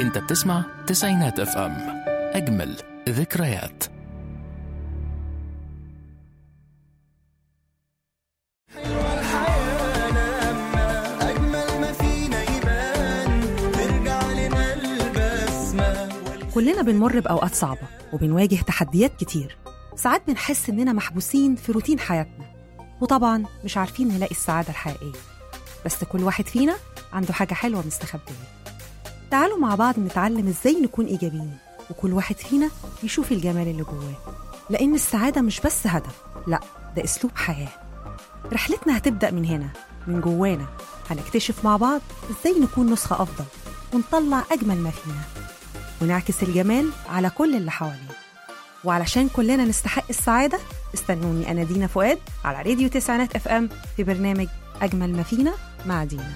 انت بتسمع تسعينات اف ام اجمل ذكريات أجمل ما فينا يبان ترجع لنا البسمة كلنا بنمر بأوقات صعبة وبنواجه تحديات كتير ساعات بنحس إننا محبوسين في روتين حياتنا وطبعا مش عارفين نلاقي السعادة الحقيقية بس كل واحد فينا عنده حاجة حلوة مستخبية تعالوا مع بعض نتعلم إزاي نكون إيجابيين وكل واحد فينا يشوف الجمال اللي جواه لأن السعادة مش بس هدف لأ ده أسلوب حياة رحلتنا هتبدأ من هنا من جوانا هنكتشف مع بعض إزاي نكون نسخة أفضل ونطلع أجمل ما فينا ونعكس الجمال على كل اللي حوالينا وعلشان كلنا نستحق السعادة استنوني أنا دينا فؤاد على راديو تسعينات اف ام في برنامج أجمل ما فينا مع دينا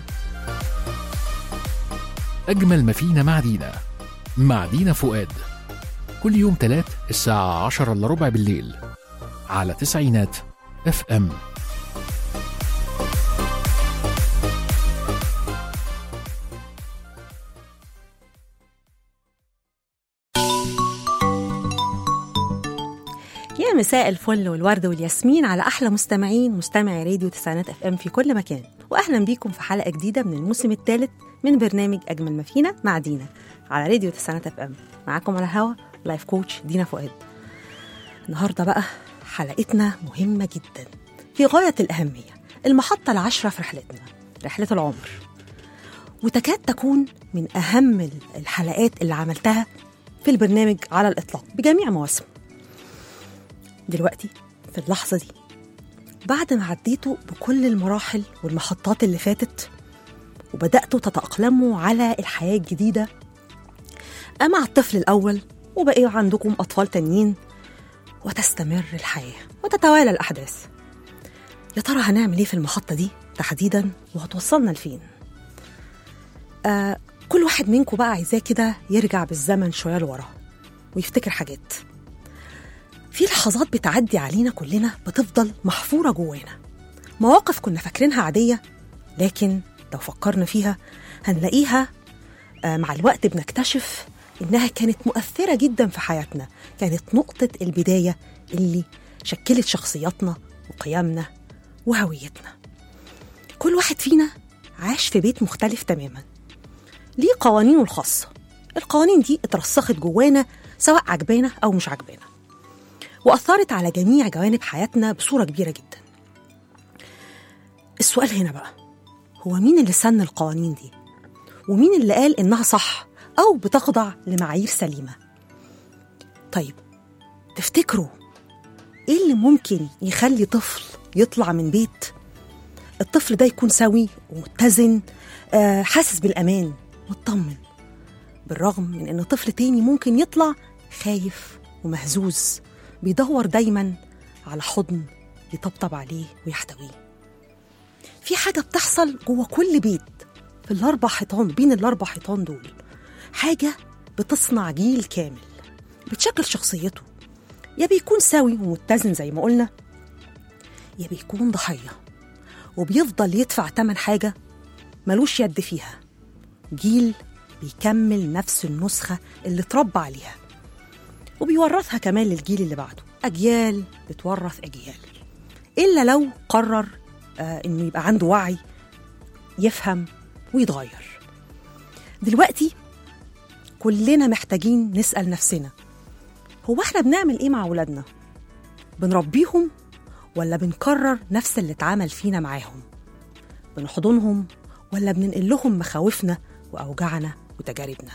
أجمل ما فينا مع دينا مع دينا فؤاد كل يوم تلات الساعة عشرة إلا ربع بالليل على تسعينات اف ام يا مساء الفل والورد والياسمين على أحلى مستمعين مستمعي راديو تسعينات اف ام في كل مكان وأهلا بيكم في حلقة جديدة من الموسم الثالث من برنامج أجمل ما فينا مع دينا على راديو تسعينات اف ام معاكم على الهوا لايف كوتش دينا فؤاد النهارده بقى حلقتنا مهمة جدا في غاية الأهمية المحطة العاشرة في رحلتنا رحلة العمر وتكاد تكون من أهم الحلقات اللي عملتها في البرنامج على الإطلاق بجميع مواسمه دلوقتي في اللحظة دي بعد ما عديتوا بكل المراحل والمحطات اللي فاتت وبدأتوا تتأقلموا على الحياة الجديدة أما على الطفل الأول وبقي عندكم أطفال تانيين وتستمر الحياة وتتوالى الأحداث يا ترى هنعمل إيه في المحطة دي تحديدا وهتوصلنا لفين آه كل واحد منكم بقى عايزاه كده يرجع بالزمن شوية لورا ويفتكر حاجات في لحظات بتعدي علينا كلنا بتفضل محفورة جوانا مواقف كنا فاكرينها عادية لكن لو فكرنا فيها هنلاقيها آه، مع الوقت بنكتشف إنها كانت مؤثرة جدا في حياتنا كانت نقطة البداية اللي شكلت شخصياتنا وقيمنا وهويتنا كل واحد فينا عاش في بيت مختلف تماما ليه قوانينه الخاصة القوانين دي اترسخت جوانا سواء عجبانا أو مش عجبانا وأثرت على جميع جوانب حياتنا بصورة كبيرة جدا السؤال هنا بقى هو مين اللي سن القوانين دي؟ ومين اللي قال إنها صح أو بتخضع لمعايير سليمة؟ طيب تفتكروا إيه اللي ممكن يخلي طفل يطلع من بيت الطفل ده يكون سوي ومتزن آه، حاسس بالأمان مطمن بالرغم من إن طفل تاني ممكن يطلع خايف ومهزوز بيدور دايما على حضن يطبطب عليه ويحتويه في حاجة بتحصل جوه كل بيت في الأربع حيطان بين الأربع حيطان دول حاجة بتصنع جيل كامل بتشكل شخصيته يا بيكون سوي ومتزن زي ما قلنا يا بيكون ضحية وبيفضل يدفع تمن حاجة ملوش يد فيها جيل بيكمل نفس النسخة اللي اتربى عليها وبيورثها كمان للجيل اللي بعده أجيال بتورث أجيال إلا لو قرر آه إنه يبقى عنده وعي يفهم ويتغير دلوقتي كلنا محتاجين نسأل نفسنا هو احنا بنعمل ايه مع أولادنا؟ بنربيهم ولا بنكرر نفس اللي اتعمل فينا معاهم؟ بنحضنهم ولا بننقل لهم مخاوفنا وأوجاعنا وتجاربنا؟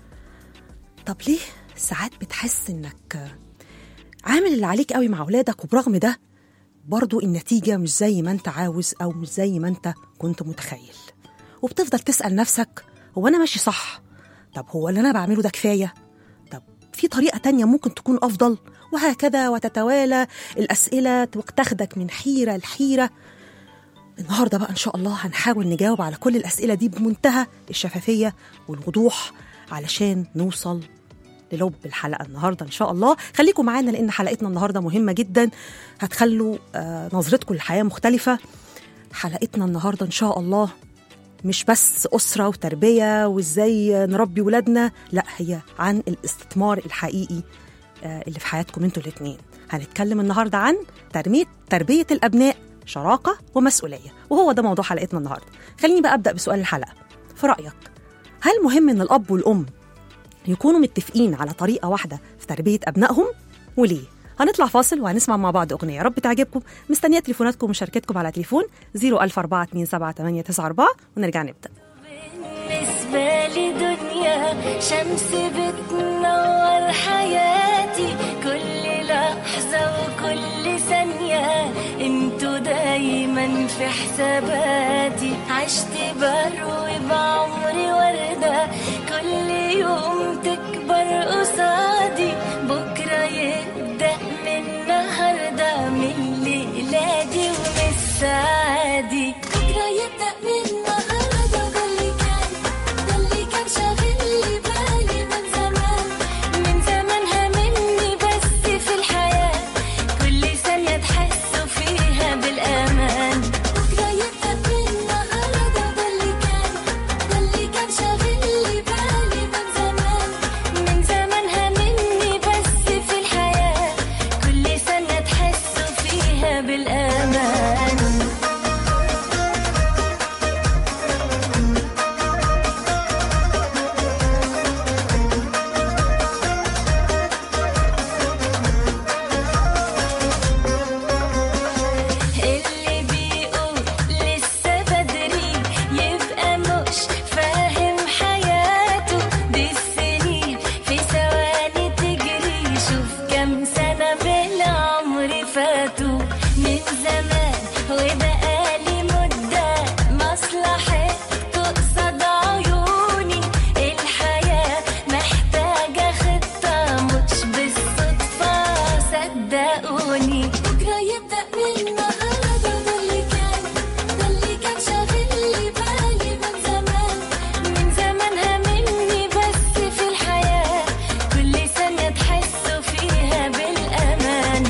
طب ليه ساعات بتحس انك عامل اللي عليك قوي مع اولادك وبرغم ده برضو النتيجة مش زي ما انت عاوز او مش زي ما انت كنت متخيل وبتفضل تسأل نفسك هو انا ماشي صح طب هو اللي انا بعمله ده كفاية طب في طريقة تانية ممكن تكون افضل وهكذا وتتوالى الاسئلة وتاخدك من حيرة لحيرة النهارده بقى ان شاء الله هنحاول نجاوب على كل الاسئله دي بمنتهى الشفافيه والوضوح علشان نوصل للب الحلقه النهارده ان شاء الله خليكم معانا لان حلقتنا النهارده مهمه جدا هتخلوا آه، نظرتكم للحياه مختلفه حلقتنا النهارده ان شاء الله مش بس أسرة وتربية وإزاي نربي ولادنا لا هي عن الاستثمار الحقيقي آه، اللي في حياتكم انتوا الاتنين هنتكلم النهاردة عن ترمية تربية الأبناء شراكة ومسؤولية وهو ده موضوع حلقتنا النهاردة خليني بقى أبدأ بسؤال الحلقة في رأيك هل مهم إن الأب والأم يكونوا متفقين على طريقة واحدة في تربية أبنائهم وليه؟ هنطلع فاصل وهنسمع مع بعض أغنية يا رب تعجبكم مستنية تليفوناتكم ومشاركتكم على تليفون 00427 ونرجع نبدأ بالنسبة لي دنيا شمس بتنور حياتي كل لحظة وكل ثانية انتوا دايما في حساباتي عشت بروي بعمري وردة كل يوم تكبر قصادي بكرة يبدأ من النهاردة من ليلادي ومن السعادي بكرة يبدأ من النهاردة ده اللي كان ده اللي كان شاغل لي بالي من زمان من زمانها مني بس في الحياة كل ثانية تحسوا فيها بالأمان بكرة يبدأ من النهاردة ده اللي كان ده اللي كان شاغل لي بالي من زمان من زمانها مني بس في الحياة كل ثانية تحسوا فيها بالأمان اللي بيقول لسه بدري يبقى مش فاهم حياته دي السنين في ثواني تجري شوف كم سنة بالعمر فاتوا من زمان وبقالي مدة مصلحته قصاد عيوني الحياة محتاجة خطة مش بالصدفة صدقوني بكرة يبدأ من النهاردة ده اللي كان ده اللي كان شاغل لي بالي من زمان من زمانها مني بس في الحياة كل ثانية تحسوا فيها بالأمان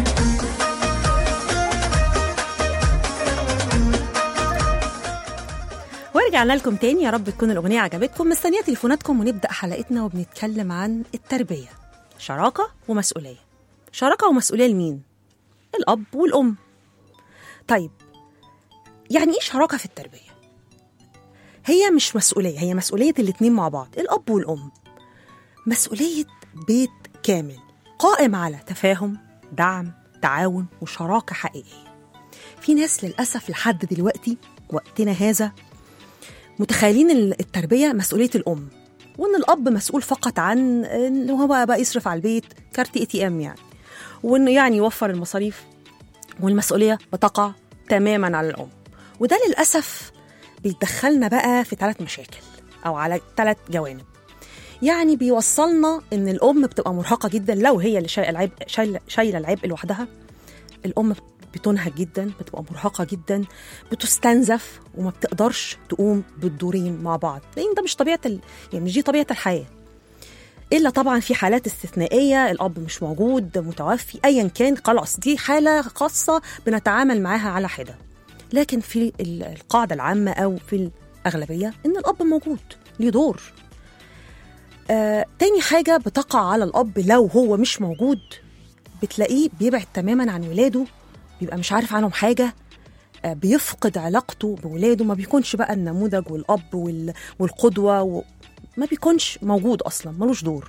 ورجعنا لكم تاني يا رب تكون الأغنية عجبتكم مستنية تليفوناتكم ونبدأ حلقتنا وبنتكلم عن التربية شراكة ومسؤولية شراكة ومسؤولية لمين؟ الأب والأم طيب يعني إيه شراكة في التربية؟ هي مش مسؤولية هي مسؤولية الاتنين مع بعض الأب والأم مسؤولية بيت كامل قائم على تفاهم دعم تعاون وشراكة حقيقية في ناس للأسف لحد دلوقتي وقتنا هذا متخيلين ال- التربيه مسؤوليه الام وان الاب مسؤول فقط عن ان هو بقى يصرف على البيت كارت اي تي ام يعني وانه يعني يوفر المصاريف والمسؤوليه بتقع تماما على الام وده للاسف بيدخلنا بقى في ثلاث مشاكل او على ثلاث جوانب يعني بيوصلنا ان الام بتبقى مرهقه جدا لو هي اللي شايله العبء شايله شايله العبء لوحدها الام بتنهك جدا بتبقى مرهقه جدا بتستنزف وما بتقدرش تقوم بالدورين مع بعض لان ده مش طبيعه ال... يعني مش دي طبيعه الحياه الا طبعا في حالات استثنائيه الاب مش موجود متوفي ايا كان خلاص دي حاله خاصه بنتعامل معاها على حده لكن في ال- القاعده العامه او في الاغلبيه ان الاب موجود ليه دور آه، تاني حاجة بتقع على الأب لو هو مش موجود بتلاقيه بيبعد تماما عن ولاده بيبقى مش عارف عنهم حاجة آه، بيفقد علاقته بولاده ما بيكونش بقى النموذج والأب وال- والقدوة و... ما بيكونش موجود أصلا ملوش دور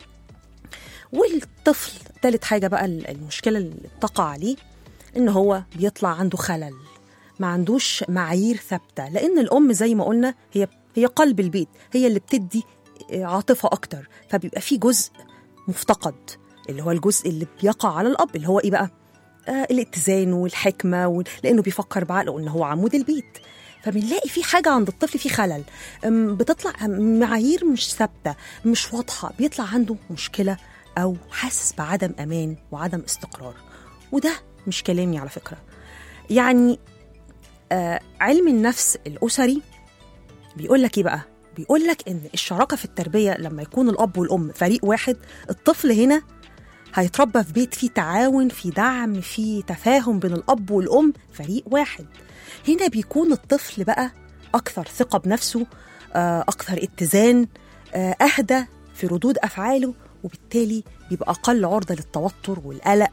والطفل تالت حاجة بقى ال- المشكلة اللي بتقع عليه إن هو بيطلع عنده خلل ما عندوش معايير ثابتة لأن الأم زي ما قلنا هي هي قلب البيت هي اللي بتدي آه، عاطفة أكتر فبيبقى في جزء مفتقد اللي هو الجزء اللي بيقع على الأب اللي هو إيه بقى؟ آه الاتزان والحكمة وال... لأنه بيفكر بعقله إن هو عمود البيت فبنلاقي في حاجة عند الطفل في خلل أم، بتطلع معايير مش ثابتة مش واضحة بيطلع عنده مشكلة أو حاسس بعدم أمان وعدم استقرار وده مش كلامي على فكرة يعني آه علم النفس الأسري بيقول لك إيه بقى؟ بيقول لك إن الشراكة في التربية لما يكون الأب والأم فريق واحد الطفل هنا هيتربى في بيت فيه تعاون فيه دعم فيه تفاهم بين الأب والأم فريق واحد هنا بيكون الطفل بقى اكثر ثقه بنفسه آه، اكثر اتزان آه، اهدى في ردود افعاله وبالتالي بيبقى اقل عرضه للتوتر والقلق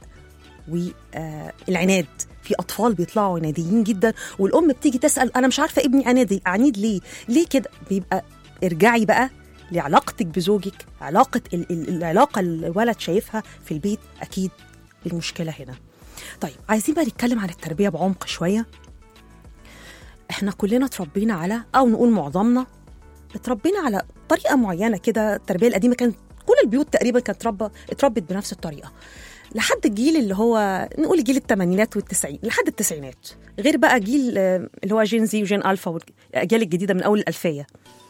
والعناد في اطفال بيطلعوا عناديين جدا والام بتيجي تسال انا مش عارفه ابني عنادي عنيد ليه ليه كده بيبقى ارجعي بقى لعلاقتك بزوجك علاقه ال- ال- العلاقه اللي الولد شايفها في البيت اكيد المشكله هنا طيب عايزين بقى نتكلم عن التربيه بعمق شويه احنا كلنا اتربينا على او نقول معظمنا اتربينا على طريقه معينه كده التربيه القديمه كانت كل البيوت تقريبا كانت ربى اتربت بنفس الطريقه لحد الجيل اللي هو نقول جيل الثمانينات والتسعين لحد التسعينات غير بقى جيل آه، اللي هو جين زي وجين الفا والاجيال الجديده من اول الالفيه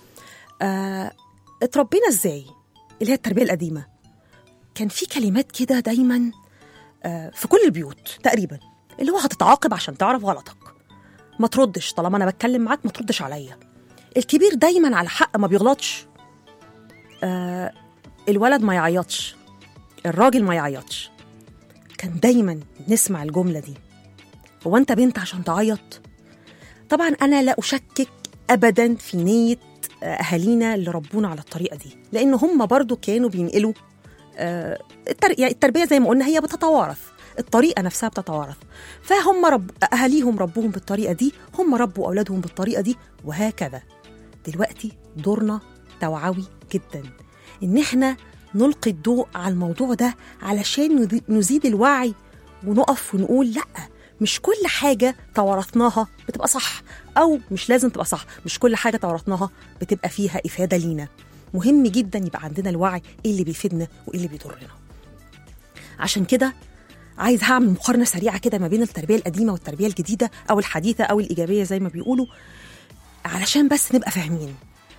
آه اتربينا ازاي اللي هي التربيه القديمه كان في كلمات كده دايما آه في كل البيوت تقريبا اللي هو هتتعاقب عشان تعرف غلطك ما تردش طالما انا بتكلم معاك ما تردش عليا الكبير دايما على حق ما بيغلطش آه الولد ما يعيطش الراجل ما يعيطش كان دايما نسمع الجمله دي هو انت بنت عشان تعيط طبعا انا لا اشكك ابدا في نيه آه، اهالينا اللي ربونا على الطريقه دي لان هم برضو كانوا بينقلوا آه، التر... يعني التربيه زي ما قلنا هي بتتوارث الطريقه نفسها بتتوارث فهم رب اهاليهم ربوهم بالطريقه دي هم ربوا اولادهم بالطريقه دي وهكذا دلوقتي دورنا توعوي جدا ان احنا نلقي الضوء على الموضوع ده علشان نذي- نزيد الوعي ونقف ونقول لا مش كل حاجة توارثناها بتبقى صح أو مش لازم تبقى صح مش كل حاجة توارثناها بتبقى فيها إفادة لينا مهم جدا يبقى عندنا الوعي إيه اللي بيفيدنا وإيه اللي بيضرنا عشان كده عايز هعمل مقارنة سريعة كده ما بين التربية القديمة والتربية الجديدة أو الحديثة أو الإيجابية زي ما بيقولوا علشان بس نبقى فاهمين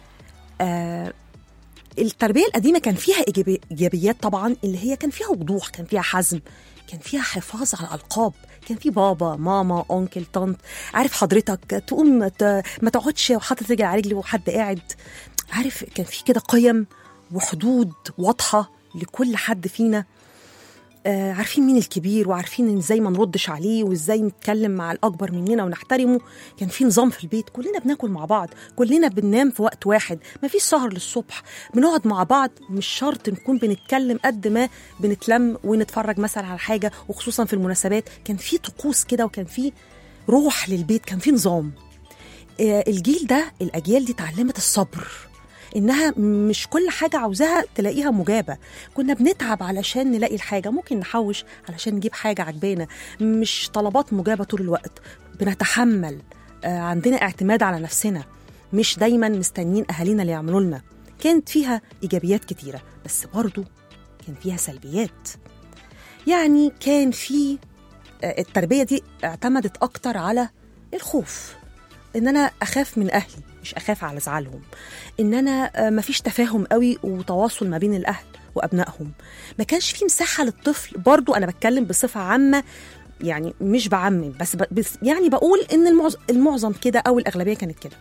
آه التربية القديمة كان فيها إيجابي- إيجابيات طبعا اللي هي كان فيها وضوح كان فيها حزم كان فيها حفاظ على الألقاب كان في بابا ماما أنكل طنط عارف حضرتك تقوم ت- ما تقعدش وحاطط رجل على رجل وحد قاعد عارف كان في كده قيم وحدود واضحة لكل حد فينا آه، عارفين مين الكبير وعارفين إن ازاي ما نردش عليه وازاي نتكلم مع الاكبر مننا ونحترمه كان في نظام في البيت كلنا بناكل مع بعض كلنا بننام في وقت واحد ما فيش سهر للصبح بنقعد مع بعض مش شرط نكون بنتكلم قد ما بنتلم ونتفرج مثلا على حاجه وخصوصا في المناسبات كان في طقوس كده وكان في روح للبيت كان في نظام آه، الجيل ده الاجيال دي اتعلمت الصبر انها مش كل حاجه عاوزاها تلاقيها مجابه كنا بنتعب علشان نلاقي الحاجه ممكن نحوش علشان نجيب حاجه عجبانا مش طلبات مجابه طول الوقت بنتحمل آه، عندنا اعتماد على نفسنا مش دايما مستنيين اهالينا اللي يعملوا لنا كانت فيها ايجابيات كتيره بس برضو كان فيها سلبيات يعني كان في آه، التربيه دي اعتمدت اكتر على الخوف ان انا اخاف من اهلي مش اخاف على زعلهم ان انا آه، مفيش تفاهم قوي وتواصل ما بين الاهل وابنائهم ما كانش في مساحه للطفل برضو انا بتكلم بصفه عامه يعني مش بعمم بس, ب... بس يعني بقول ان المعظم, المعظم كده او الاغلبيه كانت كده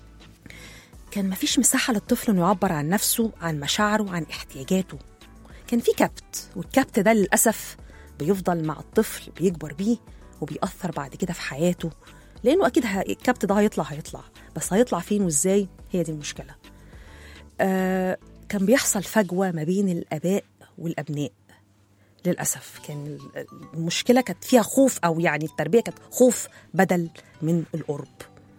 كان مفيش مساحه للطفل انه يعبر عن نفسه عن مشاعره عن احتياجاته كان في كبت والكبت ده للاسف بيفضل مع الطفل بيكبر بيه وبيأثر بعد كده في حياته لانه اكيد ه- الكبت ده هيطلع هيطلع بس هيطلع فين وازاي هي دي المشكله آه كان بيحصل فجوه ما بين الاباء والابناء للاسف كان ال- المشكله كانت فيها خوف او يعني التربيه كانت خوف بدل من القرب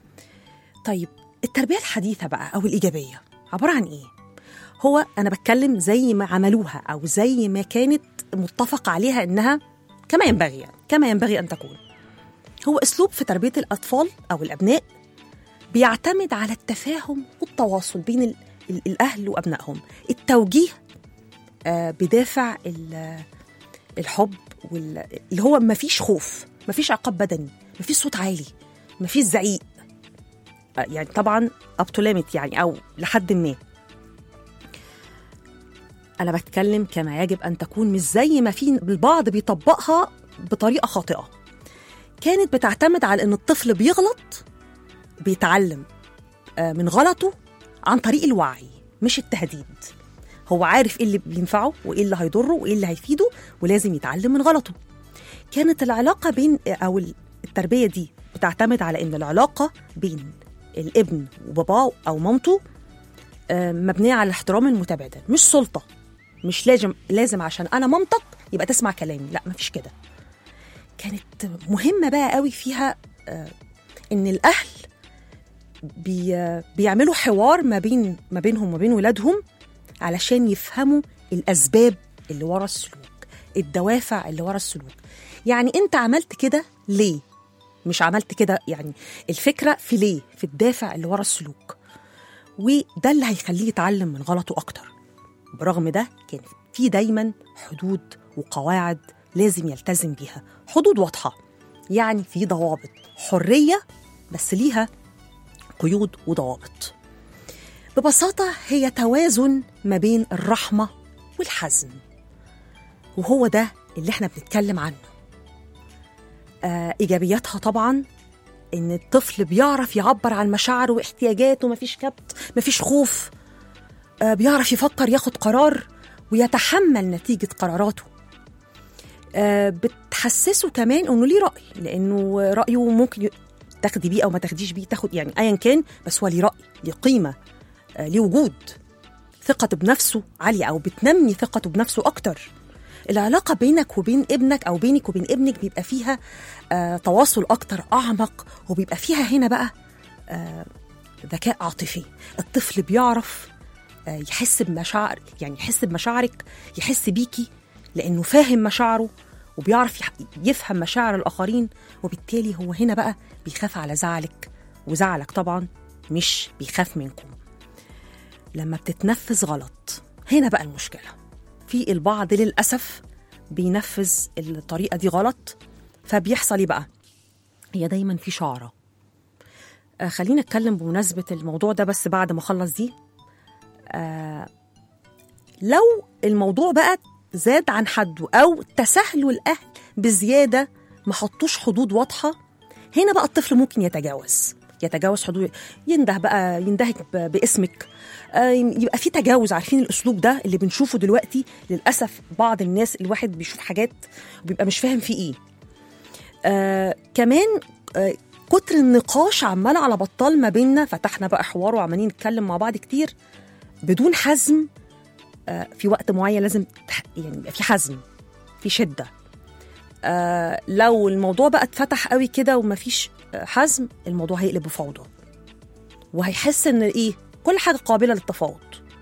طيب التربيه الحديثه بقى او الايجابيه عباره عن ايه هو انا بتكلم زي ما عملوها او زي ما كانت متفق عليها انها كما ينبغي يعني كما ينبغي ان تكون هو اسلوب في تربيه الاطفال او الابناء بيعتمد على التفاهم والتواصل بين ال- ال- الاهل وابنائهم التوجيه آه، بدافع ال- الحب وال- اللي هو ما فيش خوف ما فيش عقاب بدني ما فيش صوت عالي ما فيش زعيق آه، يعني طبعا اب تو يعني او لحد ما انا بتكلم كما يجب ان تكون مش زي ما في البعض بيطبقها بطريقه خاطئه كانت بتعتمد على ان الطفل بيغلط بيتعلم آه، من غلطه عن طريق الوعي مش التهديد هو عارف ايه اللي بينفعه وايه اللي هيضره وايه اللي هيفيده ولازم يتعلم من غلطه كانت العلاقه بين او التربيه دي بتعتمد على ان العلاقه بين الابن وباباه او مامته آه، مبنيه على الاحترام المتبادل مش سلطه مش لازم لازم عشان انا مامتك يبقى تسمع كلامي لا مفيش كده كانت مهمه بقى قوي فيها آه، ان الاهل بي بيعملوا حوار ما بين ما بينهم وما بين ولادهم علشان يفهموا الاسباب اللي ورا السلوك الدوافع اللي ورا السلوك يعني انت عملت كده ليه مش عملت كده يعني الفكره في ليه في الدافع اللي ورا السلوك وده اللي هيخليه يتعلم من غلطه اكتر برغم ده كان في دايما حدود وقواعد لازم يلتزم بيها حدود واضحه يعني في ضوابط حريه بس ليها قيود وضوابط ببساطه هي توازن ما بين الرحمه والحزم وهو ده اللي احنا بنتكلم عنه آه ايجابياتها طبعا ان الطفل بيعرف يعبر عن مشاعره واحتياجاته مفيش كبت مفيش خوف آه بيعرف يفكر ياخد قرار ويتحمل نتيجه قراراته آه بتحسسه كمان انه ليه راي لانه رايه ممكن ي- تاخدي بيه او ما تاخديش بيه تاخد يعني ايا كان بس هو ليه راي ليه قيمه آه ليه وجود ثقته بنفسه عاليه او بتنمي ثقته بنفسه اكتر العلاقه بينك وبين ابنك او بينك وبين ابنك بيبقى فيها آه تواصل اكتر اعمق وبيبقى فيها هنا بقى آه ذكاء عاطفي الطفل بيعرف آه يحس بمشاعر يعني يحس بمشاعرك يحس بيكي لانه فاهم مشاعره وبيعرف يح- يفهم مشاعر الاخرين وبالتالي هو هنا بقى بيخاف على زعلك وزعلك طبعا مش بيخاف منكم لما بتتنفذ غلط هنا بقى المشكله في البعض للاسف بينفذ الطريقه دي غلط فبيحصل ايه بقى هي دايما في شعره آه خلينا نتكلم بمناسبه الموضوع ده بس بعد ما اخلص دي آه لو الموضوع بقى زاد عن حده او تساهلوا الاهل بزياده ما حطوش حدود واضحه هنا بقى الطفل ممكن يتجاوز يتجاوز حدود ينده بقى يندهك ب- باسمك آه، يبقى في تجاوز عارفين الاسلوب ده اللي بنشوفه دلوقتي للاسف بعض الناس الواحد بيشوف حاجات وبيبقى مش فاهم في ايه آه كمان آه كتر النقاش عمال على بطال ما بيننا فتحنا بقى حوار وعمالين نتكلم مع بعض كتير بدون حزم آه في وقت معين لازم تح- يعني يبقى في حزم في شده آه لو الموضوع بقى اتفتح قوي كده ومفيش آه، حزم الموضوع هيقلب بفوضى وهيحس ان ايه كل حاجه قابله للتفاوض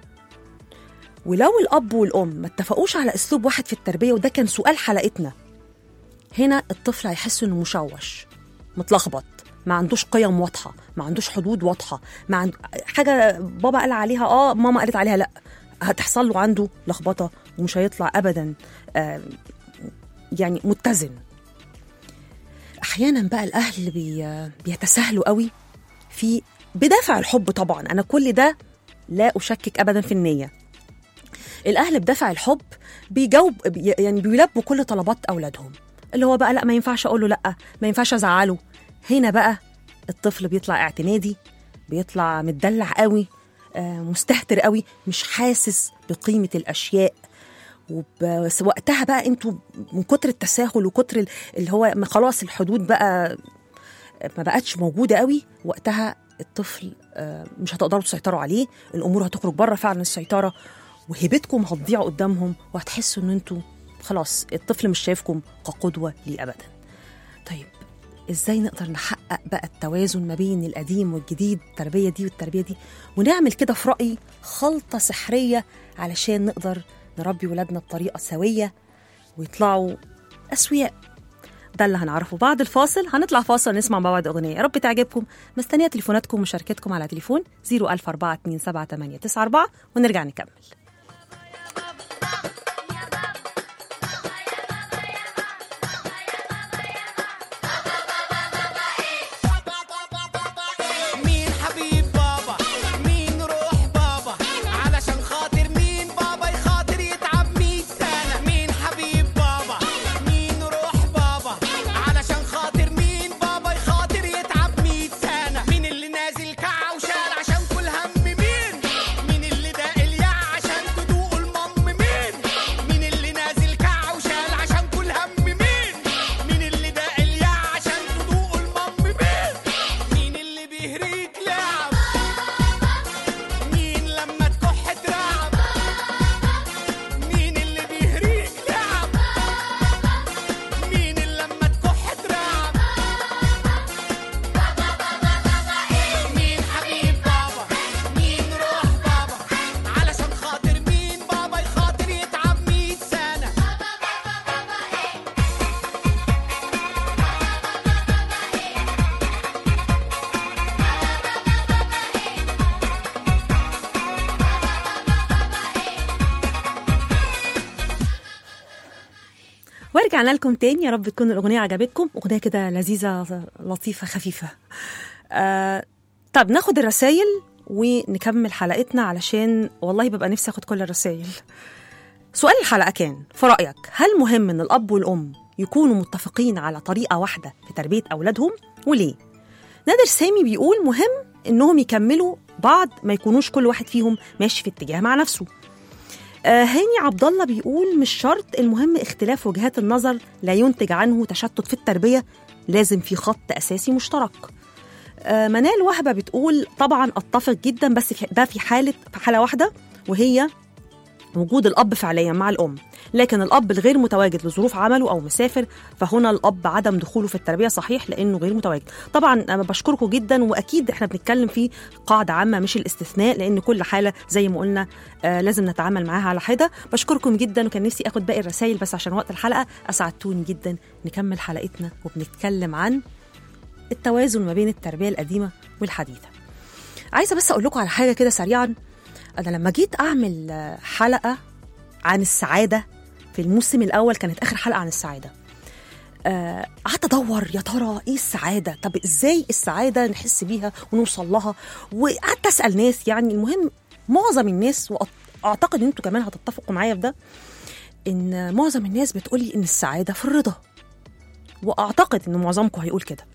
ولو الاب والام ما اتفقوش على اسلوب واحد في التربيه وده كان سؤال حلقتنا هنا الطفل هيحس انه مشوش متلخبط ما عندوش قيم واضحه ما عندوش حدود واضحه ما عند... حاجه بابا قال عليها اه ماما قالت عليها لا هتحصل له عنده لخبطه ومش هيطلع ابدا آه يعني متزن احيانا بقى الاهل بي بيتساهلوا قوي في بدافع الحب طبعا انا كل ده لا اشكك ابدا في النيه الاهل بدافع الحب بيجاوب بي- يعني بيلبوا كل طلبات اولادهم اللي هو بقى لا ما ينفعش اقول له لا ما ينفعش ازعله هنا بقى الطفل بيطلع اعتمادي بيطلع متدلع قوي آه، مستهتر قوي مش حاسس بقيمه الاشياء وبس وقتها بقى انتوا من كتر التساهل وكتر ال- اللي هو ما خلاص الحدود بقى ما بقتش موجوده قوي وقتها الطفل آه، مش هتقدروا تسيطروا عليه الامور هتخرج بره فعلا السيطره وهيبتكم هتضيع قدامهم وهتحسوا ان انتوا خلاص الطفل مش شايفكم كقدوه ليه ابدا طيب ازاي نقدر نحقق بقى التوازن ما بين القديم والجديد التربيه دي والتربيه دي ونعمل كده في رايي خلطه سحريه علشان نقدر نربي ولادنا بطريقه سويه ويطلعوا اسوياء ده اللي هنعرفه بعد الفاصل هنطلع فاصل نسمع مع بعض اغنيه يا رب تعجبكم مستنيه تليفوناتكم ومشاركتكم على تليفون 004278994 ونرجع نكمل مين حبيب بابا مين روح بابا علشان خاطر مين بابا يخاطر يتعب مية سنة مين حبيب بابا مين روح بابا علشان خاطر مين بابا يخاطر يتعب مية سنة مين اللي نازل كعة وشال عشان كل هم مين مين اللي داق الياع عشان ورجعنا لكم تاني يا رب تكون الأغنية عجبتكم أغنية كده لذيذة لطيفة خفيفة آه طب ناخد الرسايل ونكمل حلقتنا علشان والله ببقى نفسي اخد كل الرسايل سؤال الحلقة كان في رأيك هل مهم ان الأب والأم يكونوا متفقين على طريقة واحدة في تربية أولادهم وليه؟ نادر سامي بيقول مهم انهم يكملوا بعض ما يكونوش كل واحد فيهم ماشي في اتجاه مع نفسه آه، هاني عبد الله بيقول مش شرط المهم اختلاف وجهات النظر لا ينتج عنه تشتت في التربيه لازم في خط اساسي مشترك آه، منال وهبه بتقول طبعا اتفق جدا بس في ده في حاله في حاله واحده وهي وجود الاب فعليا مع الام لكن الاب الغير متواجد لظروف عمله او مسافر فهنا الاب عدم دخوله في التربيه صحيح لانه غير متواجد طبعا انا بشكركم جدا واكيد احنا بنتكلم في قاعده عامه مش الاستثناء لان كل حاله زي ما قلنا آه لازم نتعامل معاها على حده بشكركم جدا وكان نفسي اخد باقي الرسائل بس عشان وقت الحلقه اسعدتوني جدا نكمل حلقتنا وبنتكلم عن التوازن ما بين التربيه القديمه والحديثه عايزه بس اقول لكم على حاجه كده سريعا انا لما جيت اعمل آه، حلقه عن السعاده في الموسم الاول كانت اخر حلقه عن السعاده آه، قعدت ادور يا ترى ايه السعاده طب ازاي السعاده نحس بيها ونوصل لها وقعدت اسال ناس يعني المهم معظم الناس واعتقد ان انتوا كمان هتتفقوا معايا في ده ان معظم الناس بتقولي ان السعاده في الرضا واعتقد ان معظمكم هيقول كده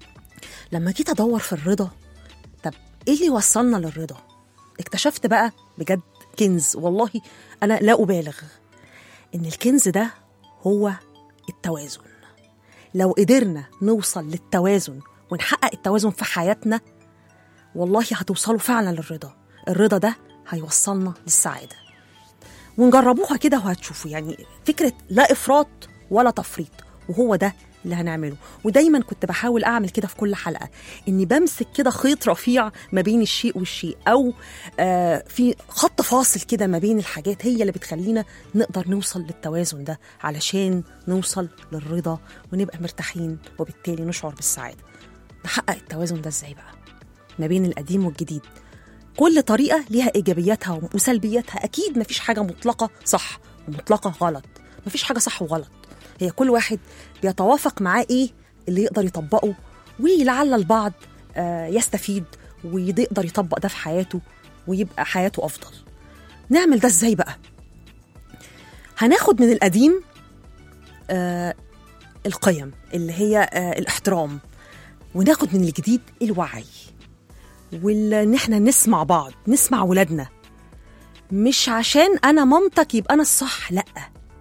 لما جيت ادور في الرضا طب ايه اللي وصلنا للرضا اكتشفت بقى بجد كنز والله انا لا ابالغ ان الكنز ده هو التوازن لو قدرنا نوصل للتوازن ونحقق التوازن في حياتنا والله هتوصلوا فعلا للرضا الرضا ده هيوصلنا للسعاده ونجربوها كده وهتشوفوا يعني فكره لا افراط ولا تفريط وهو ده اللي هنعمله ودايما كنت بحاول اعمل كده في كل حلقه اني بمسك كده خيط رفيع ما بين الشيء والشيء او آه في خط فاصل كده ما بين الحاجات هي اللي بتخلينا نقدر نوصل للتوازن ده علشان نوصل للرضا ونبقى مرتاحين وبالتالي نشعر بالسعاده نحقق التوازن ده ازاي بقى ما بين القديم والجديد كل طريقه ليها ايجابياتها وسلبياتها اكيد مفيش حاجه مطلقه صح ومطلقه غلط مفيش حاجه صح وغلط هي كل واحد بيتوافق معاه ايه اللي يقدر يطبقه ولعل البعض آه، يستفيد ويقدر يطبق ده في حياته ويبقى حياته افضل نعمل ده ازاي بقى هناخد من القديم آه، القيم اللي هي آه، الاحترام وناخد من الجديد الوعي وان احنا نسمع بعض نسمع ولادنا مش عشان انا مامتك يبقى انا الصح لا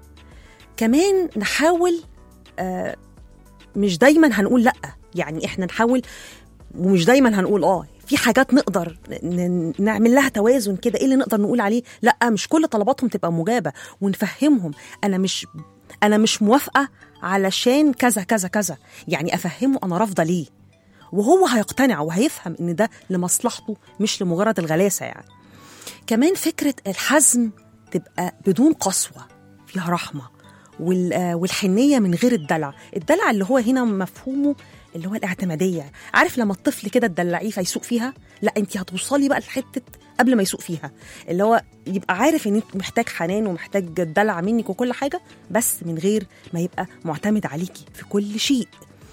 كمان نحاول آه مش دايما هنقول لا يعني احنا نحاول ومش دايما هنقول اه في حاجات نقدر ن- نعمل لها توازن كده ايه اللي نقدر نقول عليه لا مش كل طلباتهم تبقى مجابه ونفهمهم انا مش انا مش موافقه علشان كذا كذا كذا يعني افهمه انا رافضه ليه وهو هيقتنع وهيفهم ان ده لمصلحته مش لمجرد الغلاسه يعني كمان فكره الحزم تبقى بدون قسوه فيها رحمه وال- آه، والحنيه من غير الدلع الدلع اللي هو هنا مفهومه اللي هو الاعتماديه عارف لما الطفل كده تدلعيه فيسوق فيها لا انت هتوصلي بقى لحته قبل ما يسوق فيها اللي هو يبقى عارف ان انت محتاج حنان ومحتاج دلع منك وكل حاجه بس من غير ما يبقى معتمد عليكي في كل شيء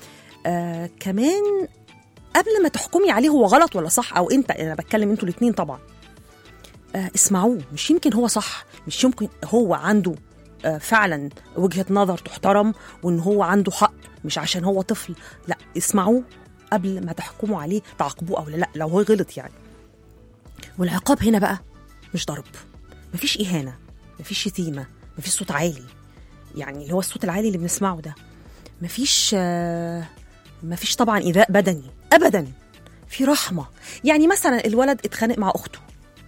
آه كمان قبل ما تحكمي عليه هو غلط ولا صح او انت انا بتكلم انتوا الاثنين طبعا آه اسمعوه مش يمكن هو صح مش يمكن هو عنده آه فعلا وجهه نظر تحترم وان هو عنده حق مش عشان هو طفل لا اسمعوه قبل ما تحكموا عليه تعاقبوه او لا لا لو هو غلط يعني والعقاب هنا بقى مش ضرب مفيش اهانه مفيش شتيمه مفيش صوت عالي يعني اللي هو الصوت العالي اللي بنسمعه ده مفيش آه مفيش طبعا ايذاء بدني ابدا في رحمه يعني مثلا الولد اتخانق مع اخته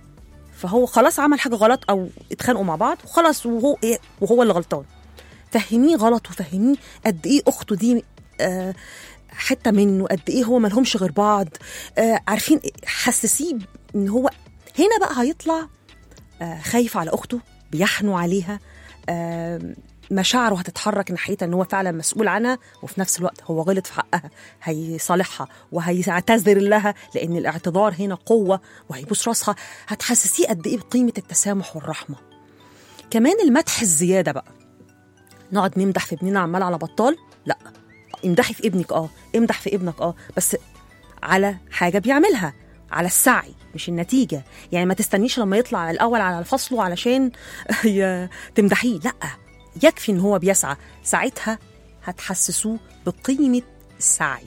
فهو خلاص عمل حاجه غلط او اتخانقوا مع بعض وخلاص وهو إيه وهو اللي غلطان فهميه غلط وفهميه قد ايه اخته دي آه حته منه قد ايه هو ملهمش غير بعض آه عارفين حسسيه ان هو هنا بقى هيطلع آه خايف على اخته بيحنوا عليها آه مشاعره هتتحرك ناحيتها ان هو فعلا مسؤول عنها وفي نفس الوقت هو غلط في حقها هيصالحها وهيعتذر لها لان الاعتذار هنا قوه وهيبوس راسها هتحسسيه قد ايه بقيمه التسامح والرحمه كمان المدح الزياده بقى نقعد نمدح في ابننا عمال على بطال لا امدحي في ابنك اه امدح في ابنك اه بس على حاجه بيعملها على السعي مش النتيجه يعني ما تستنيش لما يطلع الاول على فصله علشان ي- تمدحيه لا يكفي ان هو بيسعى ساعتها هتحسسوه بقيمه السعي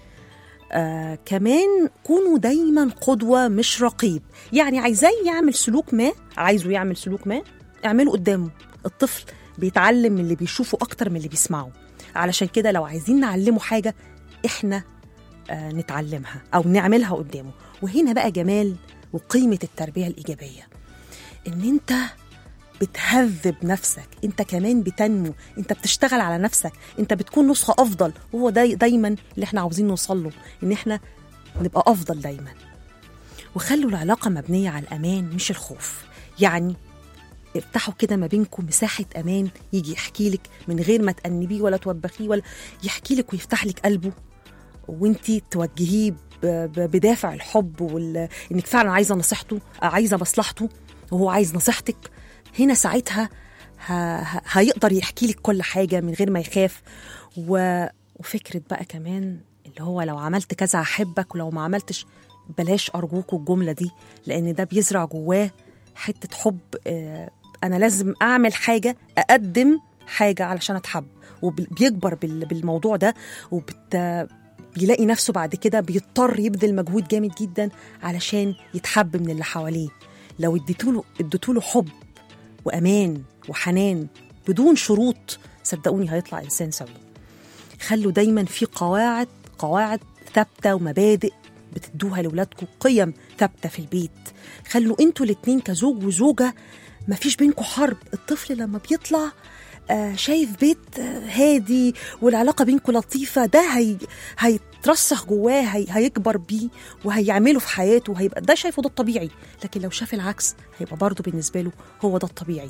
آه كمان كونوا دايما قدوة مش رقيب يعني عايزاه يعمل سلوك ما عايزه يعمل سلوك ما اعمله قدامه الطفل بيتعلم من اللي بيشوفه أكتر من اللي بيسمعه علشان كده لو عايزين نعلمه حاجة احنا آه نتعلمها أو نعملها قدامه وهنا بقى جمال وقيمة التربية الإيجابية إن أنت بتهذب نفسك انت كمان بتنمو انت بتشتغل على نفسك انت بتكون نسخة افضل وهو ده دايما اللي احنا عاوزين نوصل له ان احنا نبقى افضل دايما وخلوا العلاقة مبنية على الامان مش الخوف يعني افتحوا كده ما بينكم مساحة أمان يجي يحكي لك من غير ما تأنبيه ولا توبخيه ولا يحكي لك ويفتح لك قلبه وانتي توجهيه ب- ب- بدافع الحب وال... انك فعلا عايزه نصيحته عايزه مصلحته وهو عايز نصيحتك هنا ساعتها ه... ه... هيقدر يحكي لك كل حاجه من غير ما يخاف و... وفكره بقى كمان اللي هو لو عملت كذا هحبك ولو ما عملتش بلاش ارجوكوا الجمله دي لان ده بيزرع جواه حته حب آه، انا لازم اعمل حاجه اقدم حاجه علشان اتحب وبيكبر بال- بالموضوع ده وبت بيلاقي نفسه بعد كده بيضطر يبذل مجهود جامد جدا علشان يتحب من اللي حواليه لو اديتوله اديتوله حب وامان وحنان بدون شروط صدقوني هيطلع انسان سوي خلوا دايما في قواعد قواعد ثابته ومبادئ بتدوها لاولادكم قيم ثابته في البيت خلوا انتوا الاتنين كزوج وزوجه مفيش بينكم حرب الطفل لما بيطلع آه، شايف بيت آه، هادي والعلاقه بينكم لطيفه ده هي هيترسخ جواه هي هيكبر بيه وهيعمله في حياته وهيبقى ده شايفه ده الطبيعي لكن لو شاف العكس هيبقى برضه بالنسبه له هو ده الطبيعي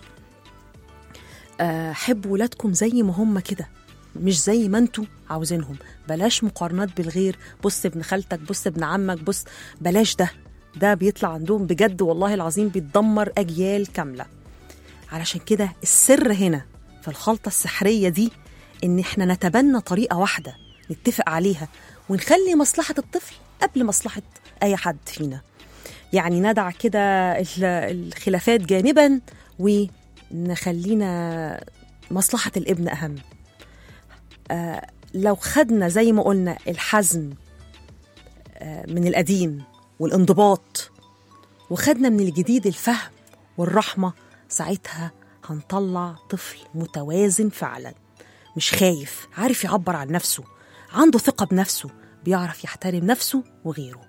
آه، حبوا ولادكم زي ما هم كده مش زي ما انتوا عاوزينهم بلاش مقارنات بالغير بص ابن خالتك بص ابن عمك بص بلاش ده ده بيطلع عندهم بجد والله العظيم بيتدمر اجيال كامله علشان كده السر هنا في الخلطة السحرية دي إن إحنا نتبنى طريقة واحدة نتفق عليها ونخلي مصلحة الطفل قبل مصلحة أي حد فينا يعني ندع كده ال- الخلافات جانبا ونخلينا مصلحة الابن أهم آه لو خدنا زي ما قلنا الحزم آه من القديم والانضباط وخدنا من الجديد الفهم والرحمة ساعتها هنطلع طفل متوازن فعلا مش خايف عارف يعبر عن نفسه عنده ثقة بنفسه بيعرف يحترم نفسه وغيره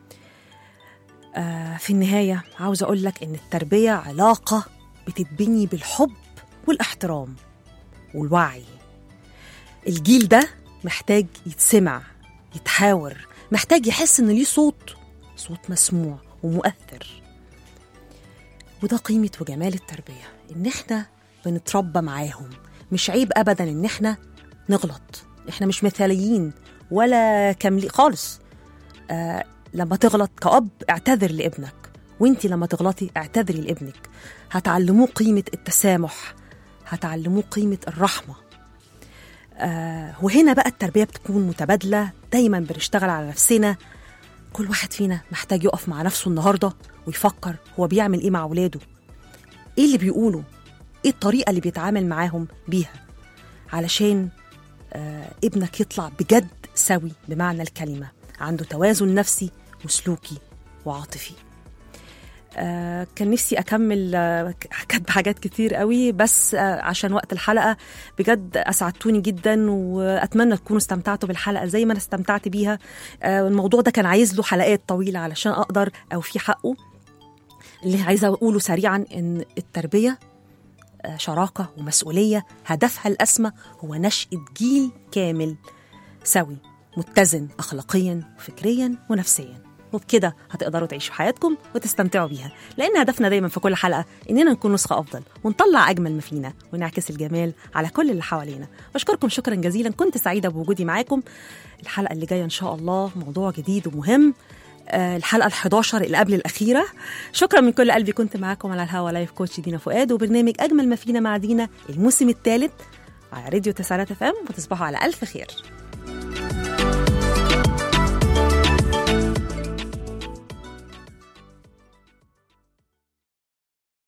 آه في النهاية عاوز أقول لك إن التربية علاقة بتتبني بالحب والاحترام والوعي الجيل ده محتاج يتسمع يتحاور محتاج يحس إن ليه صوت صوت مسموع ومؤثر وده قيمة وجمال التربية إن إحنا بنتربى معاهم مش عيب أبدا إن إحنا نغلط إحنا مش مثاليين ولا كاملين خالص آه لما تغلط كأب اعتذر لابنك وانتي لما تغلطي اعتذري لابنك هتعلموه قيمة التسامح هتعلموه قيمة الرحمة آه وهنا بقى التربية بتكون متبادلة دايما بنشتغل على نفسنا كل واحد فينا محتاج يقف مع نفسه النهارده ويفكر هو بيعمل ايه مع اولاده ايه اللي بيقوله ايه الطريقه اللي بيتعامل معاهم بيها علشان آه ابنك يطلع بجد سوي بمعنى الكلمه عنده توازن نفسي وسلوكي وعاطفي آه كان نفسي اكمل آه كاتبه حاجات كتير قوي بس آه عشان وقت الحلقه بجد اسعدتوني جدا واتمنى تكونوا استمتعتوا بالحلقه زي ما انا استمتعت بيها آه الموضوع ده كان عايز له حلقات طويله علشان اقدر اوفي حقه اللي عايزه اقوله سريعا ان التربيه آه شراكه ومسؤوليه هدفها الاسمى هو نشاه جيل كامل سوي متزن اخلاقيا وفكريا ونفسيا وبكده هتقدروا تعيشوا حياتكم وتستمتعوا بيها لان هدفنا دايما في كل حلقه اننا نكون نسخه افضل ونطلع اجمل ما فينا ونعكس الجمال على كل اللي حوالينا بشكركم شكرا جزيلا كنت سعيده بوجودي معاكم الحلقه اللي جايه ان شاء الله موضوع جديد ومهم آه، الحلقه ال11 اللي قبل الاخيره شكرا من كل قلبي كنت معاكم على الهوا لايف كوتش دينا فؤاد وبرنامج اجمل ما فينا مع دينا الموسم الثالث على راديو تسعينات اف ام وتصبحوا على الف خير